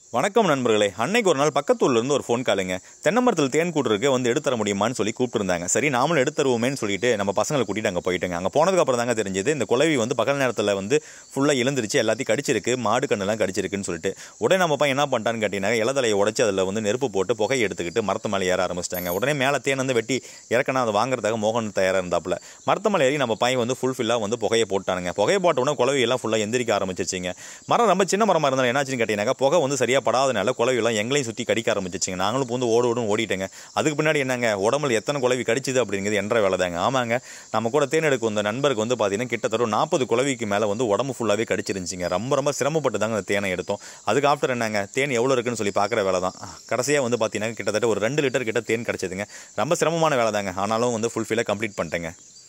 வணக்கம் நண்பர்களே அன்னைக்கு ஒரு நாள் பக்கத்தூர்ல இருந்து ஒரு ஃபோன் காலுங்க தென்னை மரத்தில் தேன் கூட்டுருக்கு வந்து எடுத்தர முடியுமான்னு சொல்லி கூப்பிட்டுருந்தாங்க சரி நாமளும் எடுத்துருவோமேன்னு சொல்லிட்டு நம்ம பசங்களை கூட்டிட்டு அங்கே போயிட்டோங்க அங்கே போனதுக்கு அப்புறம் தாங்க தெரிஞ்சது இந்த குலவி வந்து பகல் நேரத்தில் வந்து ஃபுல்லாக இழந்துருச்சு எல்லாத்தையும் கடிச்சிருக்கு மாடு கண்ணெல்லாம் கடிச்சிருக்குன்னு சொல்லிட்டு உடனே நம்ம பையன் என்ன பண்ணிட்டான்னு கேட்டீங்கன்னா இலதலையை உடச்சி அதில் வந்து நெருப்பு போட்டு புகையை எடுத்துக்கிட்டு மரத்து மேலே ஏற ஆரம்பிச்சிட்டாங்க உடனே மேலே தேன் வந்து வெட்டி இறக்கணும் அதை வாங்குறதுக்காக மோகன் தயாராக இருந்தாப்புல மரத்து மேலே ஏறி நம்ம பையன் வந்து ஃபுல் ஃபில்லாக வந்து புகையை போட்டானுங்க புகையை போட்ட உடனே குலவி எல்லாம் ஃபுல்லாக எந்திரிக்க ஆரம்பிச்சிச்சிங்க மரம் ரொம்ப சின்ன மரமாக இருந்தாலும் என்னாச்சுன்னு கேட்டீங்கன்னா புகை வந்து சரியாக படாதனால குலவி எல்லாம் எங்களையும் சுற்றி கடிக்க ஆரம்பிச்சிச்சிங்க நாங்களும் பூந்து ஓடு ஓடும் ஓடிட்டேங்க அதுக்கு பின்னாடி என்னங்க உடம்புல எத்தனை குலவி கடிச்சுது அப்படிங்கிறது என்ற வேலை தாங்க ஆமாங்க நம்ம கூட தேனெடுக்க வந்த நண்பருக்கு வந்து பார்த்தீங்கன்னா கிட்டத்தட்ட ஒரு நாற்பது குலவிக்கு மேலே வந்து உடம்பு ஃபுல்லாகவே கடிச்சிருந்துச்சிங்க ரொம்ப ரொம்ப சிரமப்பட்டு தாங்க அந்த தேனை எடுத்தோம் அதுக்கு ஆஃப்டர் என்னங்க தேன் எவ்வளோ இருக்குன்னு சொல்லி பார்க்குற வேலை தான் கடைசியாக வந்து பார்த்தீங்கன்னா கிட்டத்தட்ட ஒரு ரெண்டு லிட்டர் கிட்ட தேன் கிடச்சிதுங்க ரொம்ப சிரமமான வேலை தாங்க ஆனாலும் வந்து ஃபுல்ஃபில்லாக கம்ப்ளீட் பண்ணிட்டேங்க